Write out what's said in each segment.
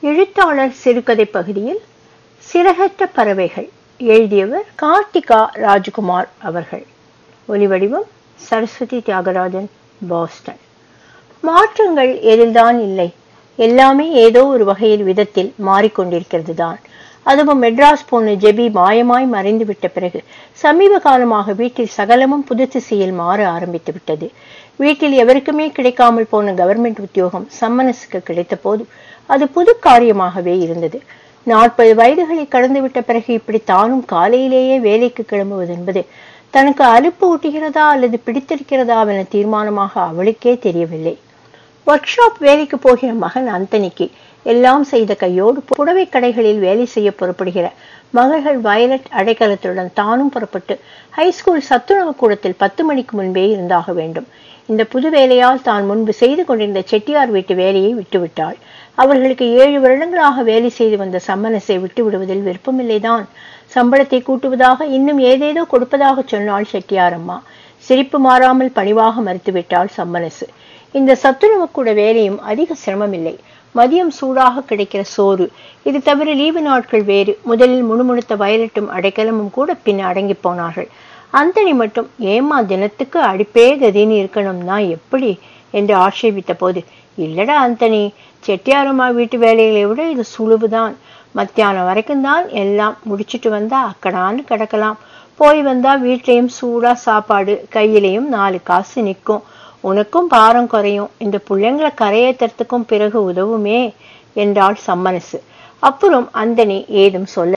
எழுத்தாளர் சிறுகதை பகுதியில் சிறகற்ற பறவைகள் எழுதியவர் கார்த்திகா ராஜ்குமார் அவர்கள் ஒலிவடிவம் சரஸ்வதி தியாகராஜன் பாஸ்டன் மாற்றங்கள் எதில்தான் இல்லை எல்லாமே ஏதோ ஒரு வகையில் விதத்தில் மாறிக்கொண்டிருக்கிறது தான் அதுவும் மெட்ராஸ் போன ஜெபி மாயமாய் மறைந்து விட்ட பிறகு சமீப காலமாக வீட்டில் சகலமும் புது திசையில் மாற ஆரம்பித்து விட்டது வீட்டில் எவருக்குமே கிடைக்காமல் போன கவர்மெண்ட் உத்தியோகம் சம்மனஸுக்கு கிடைத்த போது அது புது காரியமாகவே இருந்தது நாற்பது வயதுகளை கடந்துவிட்ட பிறகு இப்படி தானும் காலையிலேயே வேலைக்கு கிளம்புவது என்பது தனக்கு அலுப்பு ஊட்டுகிறதா அல்லது பிடித்திருக்கிறதா என தீர்மானமாக அவளுக்கே தெரியவில்லை ஒர்க் ஷாப் வேலைக்கு போகிற மகன் அந்தனிக்கு எல்லாம் செய்த கையோடு புடவை கடைகளில் வேலை செய்ய புறப்படுகிற மகள்கள் வயலட் அடைக்கலத்துடன் தானும் புறப்பட்டு ஹைஸ்கூல் சத்துணவு கூடத்தில் பத்து மணிக்கு முன்பே இருந்தாக வேண்டும் இந்த புது வேலையால் தான் முன்பு செய்து கொண்டிருந்த செட்டியார் வீட்டு வேலையை விட்டுவிட்டாள் அவர்களுக்கு ஏழு வருடங்களாக வேலை செய்து வந்த சம்மனஸை விட்டு விடுவதில் விருப்பமில்லைதான் சம்பளத்தை கூட்டுவதாக இன்னும் ஏதேதோ கொடுப்பதாக சொன்னாள் செட்டியார் அம்மா சிரிப்பு மாறாமல் பணிவாக மறுத்துவிட்டாள் சம்மனசு இந்த சத்துணவு கூட வேலையும் அதிக சிரமமில்லை மதியம் சூடாக கிடைக்கிற சோறு இது தவிர லீவு நாட்கள் வேறு முதலில் முணுமுணுத்த வயலட்டும் அடைக்கலமும் கூட பின் அடங்கி போனார்கள் அந்தனி மட்டும் ஏமா தினத்துக்கு அடிப்பே கதின்னு இருக்கணும்னா எப்படி என்று ஆட்சேபித்த போது இல்லடா அந்தனி செட்டியாரம்மா வீட்டு வேலைகளை விட இது சுழுவுதான் மத்தியானம் வரைக்கும் தான் எல்லாம் முடிச்சிட்டு வந்தா அக்கடான்னு கிடக்கலாம் போய் வந்தா வீட்லயும் சூடா சாப்பாடு கையிலையும் நாலு காசு நிற்கும் உனக்கும் பாரம் குறையும் இந்த பிள்ளைங்களை கரையேற்றத்துக்கும் பிறகு உதவுமே என்றாள் சம்மனசு அப்புறம் அந்தனி ஏதும் சொல்ல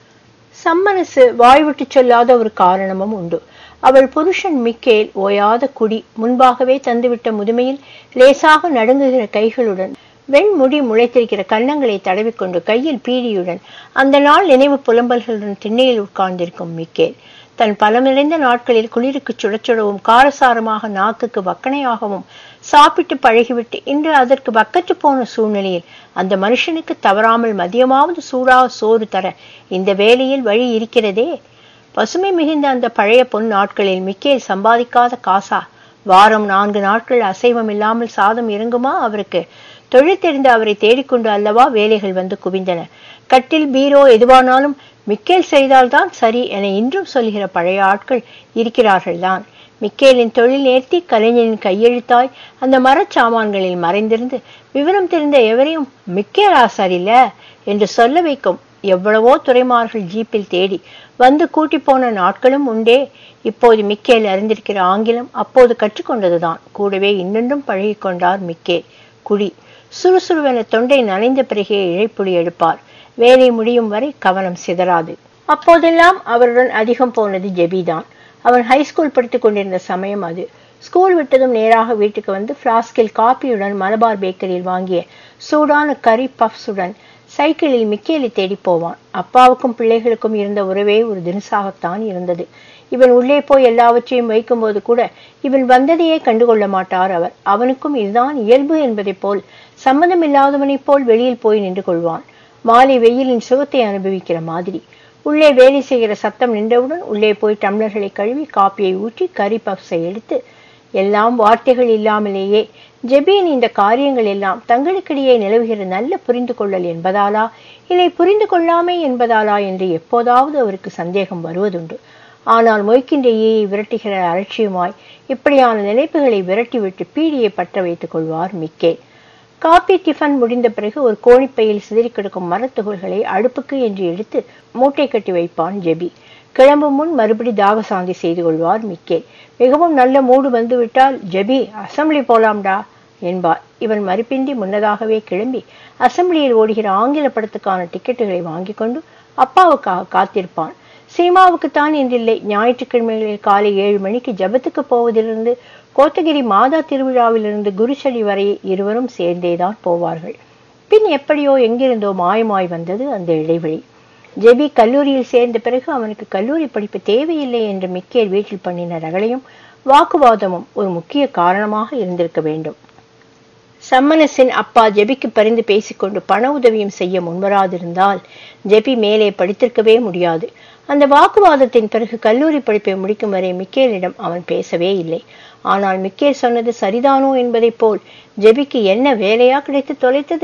சம்மனசு வாய் விட்டு சொல்லாத ஒரு காரணமும் உண்டு அவள் புருஷன் மிக்கேல் ஓயாத குடி முன்பாகவே தந்துவிட்ட முதுமையில் லேசாக நடுங்குகிற கைகளுடன் வெண்முடி முளைத்திருக்கிற கன்னங்களை தடவிக்கொண்டு கையில் பீடியுடன் அந்த நாள் நினைவு புலம்பல்களுடன் திண்ணையில் உட்கார்ந்திருக்கும் மிக்கேல் தன் பலமிறைந்த நாட்களில் குளிருக்கு சுடச்சுடவும் காரசாரமாக நாக்குக்கு வக்கனையாகவும் சாப்பிட்டு பழகிவிட்டு இன்று அதற்கு வக்கற்று போன சூழ்நிலையில் அந்த மனுஷனுக்கு தவறாமல் மதியமாவது சூடாக சோறு தர இந்த வேலையில் வழி இருக்கிறதே பசுமை மிகுந்த அந்த பழைய பொன் நாட்களில் மிக்கேல் சம்பாதிக்காத காசா வாரம் நான்கு நாட்கள் அசைவம் இல்லாமல் சாதம் இறங்குமா அவருக்கு தொழில் தெரிந்த அவரை தேடிக்கொண்டு அல்லவா வேலைகள் வந்து குவிந்தன கட்டில் பீரோ எதுவானாலும் மிக்கேல் செய்தால்தான் சரி என இன்றும் சொல்கிற பழைய ஆட்கள் இருக்கிறார்கள் தான் மிக்கேலின் தொழில் நேர்த்தி கலைஞனின் கையெழுத்தாய் அந்த மரச்சாமான்களில் மறைந்திருந்து விவரம் தெரிந்த எவரையும் மிக்கேலா சரியில்ல என்று சொல்ல வைக்கும் எவ்வளவோ துறைமார்கள் ஜீப்பில் தேடி வந்து கூட்டி போன நாட்களும் உண்டே இப்போது மிக்கேல் அறிந்திருக்கிற ஆங்கிலம் அப்போது கற்றுக்கொண்டதுதான் கூடவே இன்னொன்றும் பழகி கொண்டார் மிக்கே குடி சுறுசுறுவென தொண்டை நனைந்த பிறகே இழைப்புடி எடுப்பார் வேலை முடியும் வரை கவனம் சிதறாது அப்போதெல்லாம் அவருடன் அதிகம் போனது ஜெபிதான் அவன் ஹைஸ்கூல் படித்துக் கொண்டிருந்த சமயம் அது ஸ்கூல் விட்டதும் நேராக வீட்டுக்கு வந்து பிளாஸ்கில் காப்பியுடன் மலபார் பேக்கரியில் வாங்கிய சூடான கறி பஃப்ஸுடன் சைக்கிளில் மிக்கேலி தேடி போவான் அப்பாவுக்கும் பிள்ளைகளுக்கும் இருந்த உறவே ஒரு தினசாகத்தான் இருந்தது இவன் உள்ளே போய் எல்லாவற்றையும் வைக்கும்போது கூட இவன் வந்ததையே கண்டுகொள்ள மாட்டார் அவர் அவனுக்கும் இதுதான் இயல்பு என்பதைப் போல் சம்மந்தமில்லாதவனைப் போல் வெளியில் போய் நின்று கொள்வான் மாலை வெயிலின் சுகத்தை அனுபவிக்கிற மாதிரி உள்ளே வேலை செய்கிற சத்தம் நின்றவுடன் உள்ளே போய் டம்ளர்களை கழுவி காப்பியை ஊற்றி கறி பப்ஸை எடுத்து எல்லாம் வார்த்தைகள் இல்லாமலேயே ஜெபியின் இந்த காரியங்கள் எல்லாம் தங்களுக்கிடையே நிலவுகிற நல்ல புரிந்து கொள்ளல் என்பதாலா இல்லை புரிந்து கொள்ளாமை என்பதாலா என்று எப்போதாவது அவருக்கு சந்தேகம் வருவதுண்டு ஆனால் மொய்க்கின்ற ஈயை விரட்டுகிற அலட்சியமாய் இப்படியான நினைப்புகளை விரட்டிவிட்டு பீடியை பற்ற வைத்துக் கொள்வார் மிக்கே காப்பி டிஃபன் முடிந்த பிறகு ஒரு கோணிப்பையில் சிதறி கிடக்கும் மரத்துகள்களை அடுப்புக்கு என்று எடுத்து மூட்டை கட்டி வைப்பான் ஜெபி கிளம்பும் முன் மறுபடி தாக சாந்தி செய்து கொள்வார் மிக்கே மிகவும் நல்ல மூடு வந்துவிட்டால் ஜெபி அசம்பிளி போலாம்டா என்பார் இவன் மறுப்பின்றி முன்னதாகவே கிளம்பி அசம்பிளியில் ஓடுகிற ஆங்கில படத்துக்கான டிக்கெட்டுகளை வாங்கி கொண்டு அப்பாவுக்காக காத்திருப்பான் சீமாவுக்குத்தான் என்றில்லை ஞாயிற்றுக்கிழமைகளில் காலை ஏழு மணிக்கு ஜபத்துக்கு போவதிலிருந்து கோத்தகிரி மாதா திருவிழாவிலிருந்து குருச்சடி வரை இருவரும் சேர்ந்தேதான் போவார்கள் பின் எப்படியோ எங்கிருந்தோ மாயமாய் வந்தது அந்த இடைவெளி ஜெபி கல்லூரியில் சேர்ந்த பிறகு அவனுக்கு கல்லூரி படிப்பு தேவையில்லை என்று மிக்கேல் வீட்டில் பண்ணின ரகளையும் வாக்குவாதமும் ஒரு முக்கிய காரணமாக இருந்திருக்க வேண்டும் சம்மனஸின் அப்பா ஜெபிக்கு பரிந்து பேசிக்கொண்டு பண உதவியும் செய்ய முன்வராதிருந்தால் ஜெபி மேலே படித்திருக்கவே முடியாது அந்த வாக்குவாதத்தின் பிறகு கல்லூரி படிப்பை முடிக்கும் வரை மிக்கேலிடம் அவன் பேசவே இல்லை ஆனால் மிக்கேல் சொன்னது சரிதானோ என்பதைப் போல் ஜெபிக்கு என்ன வேலையா கிடைத்து தொலைத்தது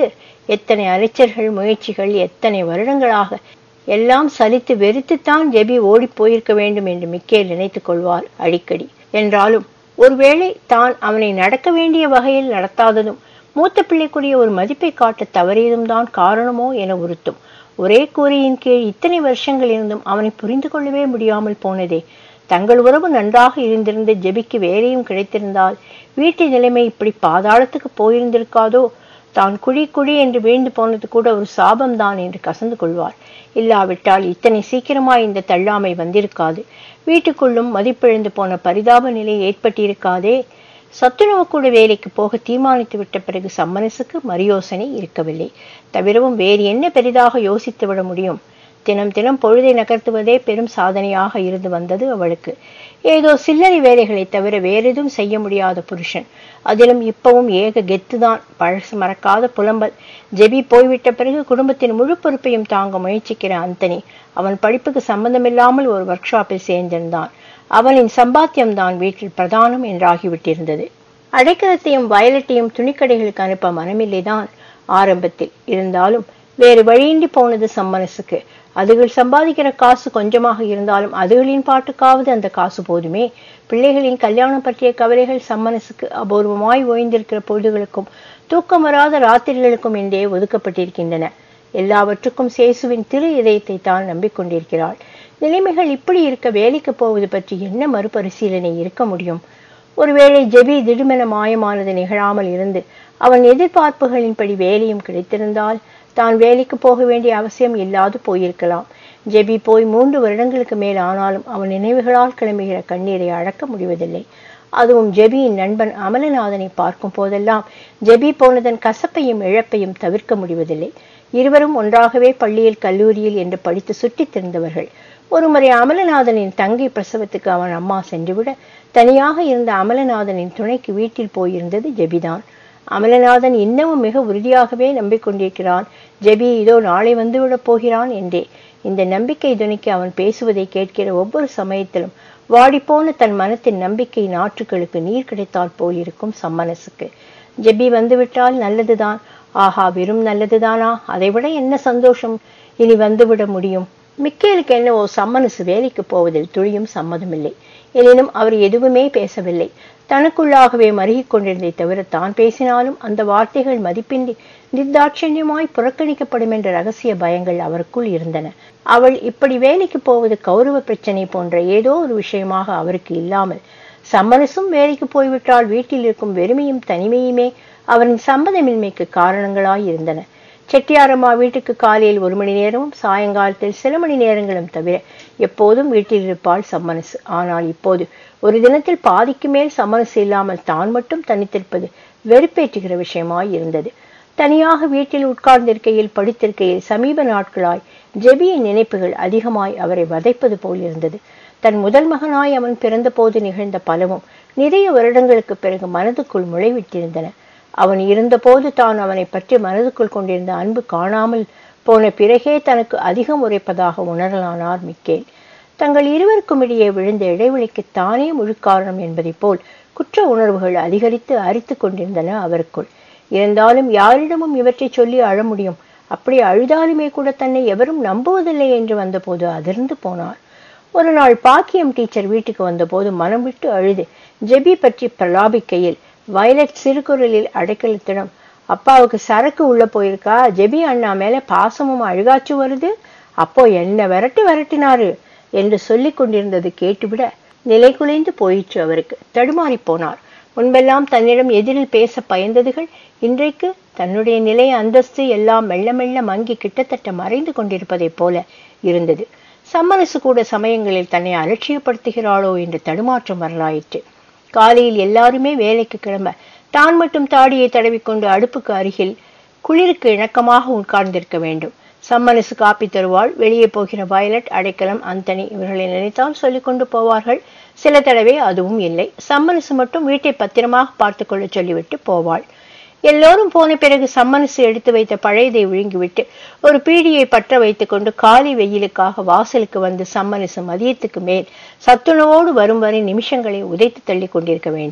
எத்தனை அலைச்சல்கள் முயற்சிகள் எத்தனை வருடங்களாக எல்லாம் சலித்து வெறுத்துத்தான் ஜெபி ஓடிப் போயிருக்க வேண்டும் என்று மிக்கேல் நினைத்துக் கொள்வார் அடிக்கடி என்றாலும் ஒருவேளை தான் அவனை நடக்க வேண்டிய வகையில் நடத்தாததும் மூத்த பிள்ளைக்குரிய ஒரு மதிப்பை காட்ட தவறியதும் தான் காரணமோ என உறுத்தும் ஒரே கூரையின் கீழ் இத்தனை வருஷங்கள் இருந்தும் அவனை புரிந்து கொள்ளவே முடியாமல் போனதே தங்கள் உறவு நன்றாக இருந்திருந்த ஜெபிக்கு வேலையும் கிடைத்திருந்தால் வீட்டு நிலைமை இப்படி பாதாளத்துக்கு போயிருந்திருக்காதோ தான் குழி குழி என்று வீழ்ந்து போனது கூட ஒரு சாபம்தான் என்று கசந்து கொள்வார் இல்லாவிட்டால் இத்தனை சீக்கிரமாய் இந்த தள்ளாமை வந்திருக்காது வீட்டுக்குள்ளும் மதிப்பிழந்து போன பரிதாப நிலை ஏற்பட்டிருக்காதே சத்துணவு கூட வேலைக்கு போக தீர்மானித்து விட்ட பிறகு சம்மனசுக்கு மரியோசனை இருக்கவில்லை தவிரவும் வேறு என்ன பெரிதாக யோசித்து விட முடியும் தினம் தினம் பொழுதை நகர்த்துவதே பெரும் சாதனையாக இருந்து வந்தது அவளுக்கு ஏதோ சில்லறை வேலைகளை தவிர வேறெதுவும் செய்ய முடியாத புருஷன் அதிலும் இப்பவும் ஏக கெத்துதான் பழசு மறக்காத புலம்பல் ஜெபி போய்விட்ட பிறகு குடும்பத்தின் முழு பொறுப்பையும் தாங்க முயற்சிக்கிற அந்தனி அவன் படிப்புக்கு சம்பந்தமில்லாமல் ஒரு ஒர்க் ஷாப்பில் சேர்ந்திருந்தான் அவனின் சம்பாத்தியம் தான் வீட்டில் பிரதானம் என்றாகிவிட்டிருந்தது அடைக்கலத்தையும் வயலட்டையும் துணிக்கடைகளுக்கு அனுப்ப மனமில்லைதான் ஆரம்பத்தில் இருந்தாலும் வேறு வழியின்றி போனது சம்மனசுக்கு அதுகள் சம்பாதிக்கிற காசு கொஞ்சமாக இருந்தாலும் அதுகளின் பாட்டுக்காவது அந்த காசு போதுமே பிள்ளைகளின் கல்யாணம் பற்றிய கவலைகள் சம்மனசுக்கு அபூர்வமாய் ஓய்ந்திருக்கிற பொழுதுகளுக்கும் தூக்கம் வராத ராத்திரிகளுக்கும் என்றே ஒதுக்கப்பட்டிருக்கின்றன எல்லாவற்றுக்கும் சேசுவின் திரு இதயத்தை தான் நம்பிக்கொண்டிருக்கிறாள் நிலைமைகள் இப்படி இருக்க வேலைக்கு போவது பற்றி என்ன மறுபரிசீலனை இருக்க முடியும் ஒருவேளை ஜெபி திடுமென மாயமானது நிகழாமல் இருந்து அவன் எதிர்பார்ப்புகளின்படி வேலையும் கிடைத்திருந்தால் தான் வேலைக்கு போக வேண்டிய அவசியம் இல்லாது போயிருக்கலாம் ஜெபி போய் மூன்று வருடங்களுக்கு மேல் ஆனாலும் அவன் நினைவுகளால் கிளம்புகிற கண்ணீரை அடக்க முடிவதில்லை அதுவும் ஜெபியின் நண்பன் அமலநாதனை பார்க்கும் போதெல்லாம் ஜெபி போனதன் கசப்பையும் இழப்பையும் தவிர்க்க முடிவதில்லை இருவரும் ஒன்றாகவே பள்ளியில் கல்லூரியில் என்று படித்து சுற்றித் திரிந்தவர்கள் ஒருமுறை அமலநாதனின் தங்கை பிரசவத்துக்கு அவன் அம்மா சென்றுவிட தனியாக இருந்த அமலநாதனின் துணைக்கு வீட்டில் போயிருந்தது ஜெபிதான் அமலநாதன் இன்னமும் மிக உறுதியாகவே நம்பிக்கொண்டிருக்கிறான் ஜெபி இதோ நாளை வந்துவிடப் போகிறான் என்றே இந்த நம்பிக்கை துணிக்கு அவன் பேசுவதை கேட்கிற ஒவ்வொரு சமயத்திலும் வாடிப்போன தன் மனத்தின் நம்பிக்கை நாற்றுகளுக்கு நீர் கிடைத்தால் போல் இருக்கும் சம்மனசுக்கு ஜெபி வந்துவிட்டால் நல்லதுதான் ஆஹா வெறும் நல்லதுதானா அதைவிட என்ன சந்தோஷம் இனி வந்துவிட முடியும் மிக்கேலுக்கு என்னவோ சம்மனசு வேலைக்கு போவதில் துளியும் சம்மதமில்லை எனினும் அவர் எதுவுமே பேசவில்லை தனக்குள்ளாகவே மருகிக் கொண்டிருந்ததை தவிர தான் பேசினாலும் அந்த வார்த்தைகள் மதிப்பின்றி நிர்தாட்சண்யமாய் புறக்கணிக்கப்படும் என்ற ரகசிய பயங்கள் அவருக்குள் இருந்தன அவள் இப்படி வேலைக்கு போவது கௌரவ பிரச்சனை போன்ற ஏதோ ஒரு விஷயமாக அவருக்கு இல்லாமல் சம்மனசும் வேலைக்கு போய்விட்டால் வீட்டில் இருக்கும் வெறுமையும் தனிமையுமே அவரின் சம்மதமின்மைக்கு காரணங்களாய் இருந்தன செட்டியாரம்மா வீட்டுக்கு காலையில் ஒரு மணி நேரமும் சாயங்காலத்தில் சில மணி நேரங்களும் தவிர எப்போதும் வீட்டில் இருப்பாள் சம்மனசு ஆனால் இப்போது ஒரு தினத்தில் பாதிக்கு மேல் சம்மனசு இல்லாமல் தான் மட்டும் தனித்திருப்பது வெறுப்பேற்றுகிற விஷயமாய் இருந்தது தனியாக வீட்டில் உட்கார்ந்திருக்கையில் படித்திருக்கையில் சமீப நாட்களாய் ஜெபியின் நினைப்புகள் அதிகமாய் அவரை வதைப்பது போல் இருந்தது தன் முதல் மகனாய் அவன் பிறந்தபோது நிகழ்ந்த பலவும் நிறைய வருடங்களுக்கு பிறகு மனதுக்குள் முளைவிட்டிருந்தன அவன் இருந்தபோது தான் அவனை பற்றி மனதுக்குள் கொண்டிருந்த அன்பு காணாமல் போன பிறகே தனக்கு அதிகம் உரைப்பதாக உணரலானார் மிக்கேல் தங்கள் இருவருக்கும் இடையே விழுந்த இடைவெளிக்கு தானே முழு காரணம் என்பதைப் போல் குற்ற உணர்வுகள் அதிகரித்து அரித்து கொண்டிருந்தன அவருக்குள் இருந்தாலும் யாரிடமும் இவற்றை சொல்லி அழ முடியும் அப்படி அழுதாலுமே கூட தன்னை எவரும் நம்புவதில்லை என்று வந்தபோது அதிர்ந்து போனார் ஒரு நாள் பாக்கியம் டீச்சர் வீட்டுக்கு வந்தபோது மனம் விட்டு அழுது ஜெபி பற்றி பிரலாபிக்கையில் வயலட் சிறுகுரலில் அடைக்கலத்திடம் அப்பாவுக்கு சரக்கு உள்ள போயிருக்கா ஜெபி அண்ணா மேல பாசமும் அழுகாச்சு வருது அப்போ என்ன விரட்டி விரட்டினாரு என்று சொல்லிக் கொண்டிருந்தது கேட்டுவிட நிலை குலைந்து போயிற்று அவருக்கு தடுமாறி போனார் முன்பெல்லாம் தன்னிடம் எதிரில் பேச பயந்ததுகள் இன்றைக்கு தன்னுடைய நிலை அந்தஸ்து எல்லாம் மெல்ல மெல்ல மங்கி கிட்டத்தட்ட மறைந்து கொண்டிருப்பதைப் போல இருந்தது சம்மனசு கூட சமயங்களில் தன்னை அலட்சியப்படுத்துகிறாளோ என்று தடுமாற்றம் வரலாயிற்று காலையில் எல்லாருமே வேலைக்கு கிளம்ப தான் மட்டும் தாடியை தடவிக்கொண்டு அடுப்புக்கு அருகில் குளிருக்கு இணக்கமாக உட்கார்ந்திருக்க வேண்டும் சம்மனசு காப்பி தருவாள் வெளியே போகிற வயலட் அடைக்கலம் அந்தனி இவர்களை நினைத்தால் சொல்லிக் கொண்டு போவார்கள் சில தடவை அதுவும் இல்லை சம்மனசு மட்டும் வீட்டை பத்திரமாக பார்த்து கொள்ள சொல்லிவிட்டு போவாள் எல்லோரும் போன பிறகு சம்மனசு எடுத்து வைத்த பழையதை விழுங்கிவிட்டு ஒரு பீடியை பற்ற வைத்துக்கொண்டு காலை வெயிலுக்காக வாசலுக்கு வந்து சம்மனசு மதியத்துக்கு மேல் சத்துணவோடு வரும் வரை நிமிஷங்களை உதைத்து தள்ளி கொண்டிருக்க வேண்டும்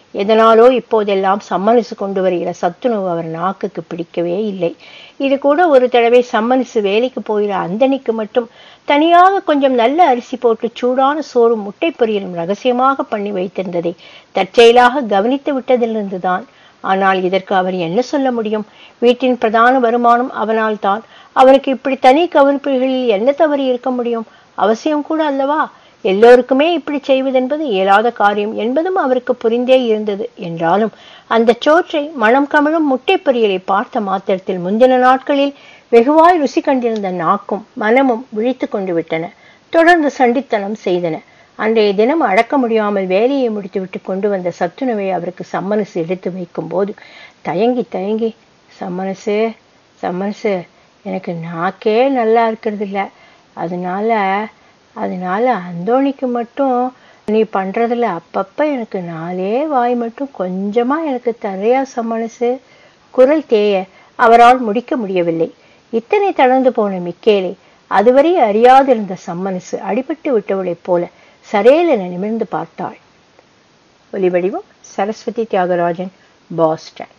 எதனாலோ இப்போதெல்லாம் சம்மனசு கொண்டு வருகிற சத்துணவு அவர் நாக்குக்கு பிடிக்கவே இல்லை இது கூட ஒரு தடவை சம்மனசு வேலைக்கு போகிற அந்தனிக்கு மட்டும் தனியாக கொஞ்சம் நல்ல அரிசி போட்டு சூடான சோறும் முட்டை பொரியலும் ரகசியமாக பண்ணி வைத்திருந்ததை தற்செயலாக கவனித்து விட்டதிலிருந்துதான் ஆனால் இதற்கு அவர் என்ன சொல்ல முடியும் வீட்டின் பிரதான வருமானம் அவனால் தான் அவனுக்கு இப்படி தனி கவனிப்புகளில் என்ன தவறு இருக்க முடியும் அவசியம் கூட அல்லவா எல்லோருக்குமே இப்படி செய்வதென்பது இயலாத காரியம் என்பதும் அவருக்கு புரிந்தே இருந்தது என்றாலும் அந்த சோற்றை மனம் கமழும் முட்டை பொரியலை பார்த்த மாத்திரத்தில் முந்தின நாட்களில் வெகுவாய் ருசி கண்டிருந்த நாக்கும் மனமும் விழித்து கொண்டு விட்டன தொடர்ந்து சண்டித்தனம் செய்தன அன்றைய தினம் அடக்க முடியாமல் வேலையை முடித்துவிட்டு கொண்டு வந்த சத்துணவை அவருக்கு சம்மனசு எடுத்து வைக்கும் போது தயங்கி தயங்கி சம்மனசு சம்மனசு எனக்கு நாக்கே நல்லா இருக்கிறது இல்ல அதனால அதனால அந்தோணிக்கு மட்டும் நீ பண்றதுல அப்பப்ப எனக்கு நாலே வாய் மட்டும் கொஞ்சமா எனக்கு தரையா சம்மனசு குரல் தேய அவரால் முடிக்க முடியவில்லை இத்தனை தளர்ந்து போன மிக்கேலை அதுவரை அறியாதிருந்த சம்மனசு அடிபட்டு விட்டவளைப் போல சரேலென நிமிர்ந்து பார்த்தாள் ஒலிவடிவம் சரஸ்வதி தியாகராஜன் பாஸ்டன்